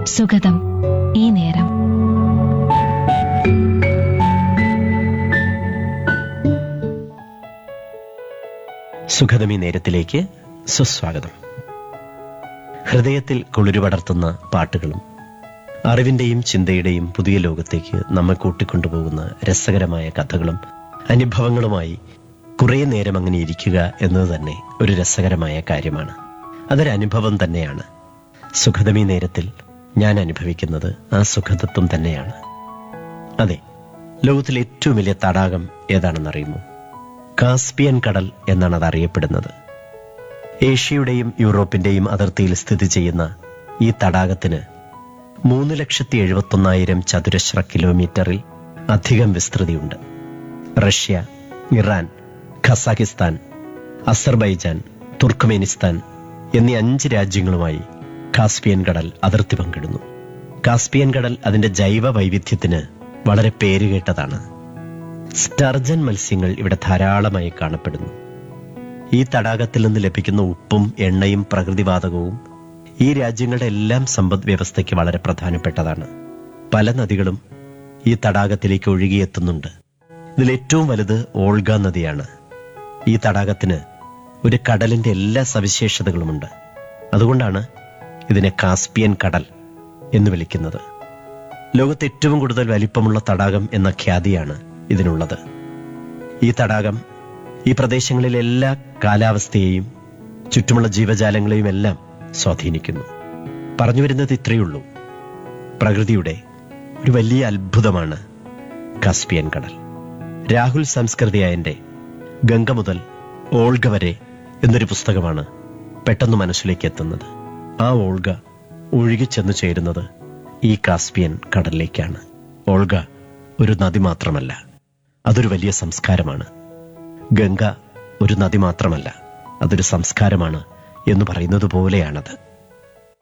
സുഗതം ഈ നേരം സുഖതമി നേരത്തിലേക്ക് സുസ്വാഗതം ഹൃദയത്തിൽ കുളിരുപടർത്തുന്ന പാട്ടുകളും അറിവിന്റെയും ചിന്തയുടെയും പുതിയ ലോകത്തേക്ക് നമ്മെ കൂട്ടിക്കൊണ്ടുപോകുന്ന രസകരമായ കഥകളും അനുഭവങ്ങളുമായി കുറേ നേരം അങ്ങനെ ഇരിക്കുക എന്നത് തന്നെ ഒരു രസകരമായ കാര്യമാണ് അതൊരു അനുഭവം തന്നെയാണ് സുഖതമി നേരത്തിൽ ഞാൻ അനുഭവിക്കുന്നത് ആ സുഖതത്വം തന്നെയാണ് അതെ ലോകത്തിലെ ഏറ്റവും വലിയ തടാകം ഏതാണെന്നറിയുമോ കാസ്പിയൻ കടൽ എന്നാണ് അത് അറിയപ്പെടുന്നത് ഏഷ്യയുടെയും യൂറോപ്പിന്റെയും അതിർത്തിയിൽ സ്ഥിതി ചെയ്യുന്ന ഈ തടാകത്തിന് മൂന്ന് ലക്ഷത്തി എഴുപത്തൊന്നായിരം ചതുരശ്ര കിലോമീറ്ററിൽ അധികം വിസ്തൃതിയുണ്ട് Russia Iran Kazakhstan Azerbaijan Turkmenistan എന്നീ അഞ്ച് രാജ്യങ്ങളുമായി കാസ്പിയൻ കടൽ അതിർത്തി പങ്കിടുന്നു കാസ്പിയൻ കടൽ അതിന്റെ ജൈവ വൈവിധ്യത്തിന് വളരെ പേരുകേട്ടതാണ് സ്റ്റർജൻ മത്സ്യങ്ങൾ ഇവിടെ ധാരാളമായി കാണപ്പെടുന്നു ഈ തടാകത്തിൽ നിന്ന് ലഭിക്കുന്ന ഉപ്പും എണ്ണയും പ്രകൃതിവാതകവും ഈ രാജ്യങ്ങളുടെ എല്ലാം സമ്പദ് വ്യവസ്ഥയ്ക്ക് വളരെ പ്രധാനപ്പെട്ടതാണ് പല നദികളും ഈ തടാകത്തിലേക്ക് ഒഴുകിയെത്തുന്നുണ്ട് ഇതിൽ ഏറ്റവും വലുത് ഓൾഗ നദിയാണ് ഈ തടാകത്തിന് ഒരു കടലിന്റെ എല്ലാ സവിശേഷതകളുമുണ്ട് അതുകൊണ്ടാണ് ഇതിനെ കാസ്പിയൻ കടൽ എന്ന് വിളിക്കുന്നത് ലോകത്ത് ഏറ്റവും കൂടുതൽ വലിപ്പമുള്ള തടാകം എന്ന ഖ്യാതിയാണ് ഇതിനുള്ളത് ഈ തടാകം ഈ പ്രദേശങ്ങളിലെ എല്ലാ കാലാവസ്ഥയെയും ചുറ്റുമുള്ള ജീവജാലങ്ങളെയും എല്ലാം സ്വാധീനിക്കുന്നു പറഞ്ഞു വരുന്നത് ഇത്രയേ ഉള്ളൂ പ്രകൃതിയുടെ ഒരു വലിയ അത്ഭുതമാണ് കാസ്പിയൻ കടൽ രാഹുൽ സംസ്കൃതിയായന്റെ ഗംഗ മുതൽ ഓൾഗ വരെ എന്നൊരു പുസ്തകമാണ് പെട്ടെന്ന് മനസ്സിലേക്ക് എത്തുന്നത് ആ ഓൾഗ ഒഴുകിച്ചെന്ന് ചേരുന്നത് ഈ കാസ്പിയൻ കടലിലേക്കാണ് ഓൾഗ ഒരു നദി മാത്രമല്ല അതൊരു വലിയ സംസ്കാരമാണ് ഗംഗ ഒരു നദി മാത്രമല്ല അതൊരു സംസ്കാരമാണ് എന്ന് പറയുന്നത് പോലെയാണത്